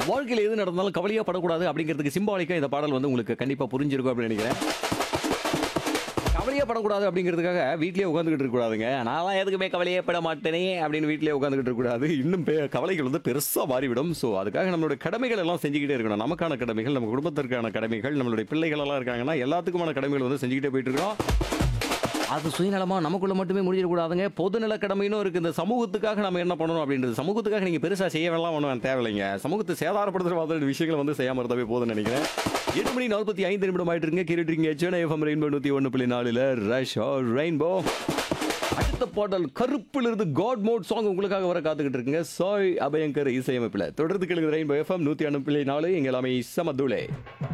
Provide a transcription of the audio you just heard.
வாழ்க்கையில் எது நடந்தாலும் கவலையா படக்கூடாது அப்படிங்கிறதுக்கு சிம்பாலிக்கா இந்த பாடல் வந்து உங்களுக்கு கண்டிப்பா புரிஞ்சிருக்கும் அப்படின்னு நினைக்கிறேன் கவலையே படக்கூடாது அப்படிங்கிறதுக்காக வீட்லயே உட்காந்துக்கிட்டு இருக்கக்கூடாதுங்க நான்லாம் எதுக்குமே கவலையே பட மாட்டேனே அப்படின்னு வீட்லயே உட்காந்துக்கிட்டு இருக்கக்கூடாது இன்னும் பெ- கவலைகள் வந்து பெருசாக மாறிவிடும் ஸோ அதுக்காக நம்மளுடைய கடமைகள் எல்லாம் செஞ்சுக்கிட்டே இருக்கணும் நமக்கான கடமைகள் நம்ம குடும்பத்திற்கான கடமைகள் நம்மளுடைய பிள்ளைகள் எல்லாம் இருக்காங்கன்னா எல்லாத்துக்குமான கடமைகள் வந்து செஞ்சுக்கிட்டே போயிட்டு இருக்கோம் அது சுயநலமா நமக்குள்ள மட்டுமே முடிஞ்சிடக்கூடாதுங்க பொதுநல கடமைன்னு இருக்கு இந்த சமூகத்துக்காக நம்ம என்ன பண்ணணும் அப்படின்றது சமூகத்துக்காக நீங்க பெருசா செய்யவெல்லாம் ஒன்றும் தேவையில்லைங்க சமூகத்தை சேதாரப்படுத்துற மாதிரி விஷயங்களை வந்து செய்யாம இருந்தாவே போதும்னு நினைக்கிறேன் எட்டு மணி நாற்பத்தி ஐந்து நிமிடம் ஆயிட்டு இருங்க கேட்டுட்டு இருக்கீங்க சென்னை எஃப்எம் ரெயின்போ நூத்தி ஒன்று புள்ளி நாலுல ரஷ் ரெயின்போ அடுத்த பாடல் கருப்பிலிருந்து காட் மோட் சாங் உங்களுக்காக வர காத்துக்கிட்டு இருக்குங்க சாய் அபயங்கர் இசையமைப்பில் தொடர்ந்து கேளுங்க ரெயின்போ எஃப்எம் நூத்தி ஒன்று புள்ளி நாலு எங்கள் எல்லாமே சமதுளே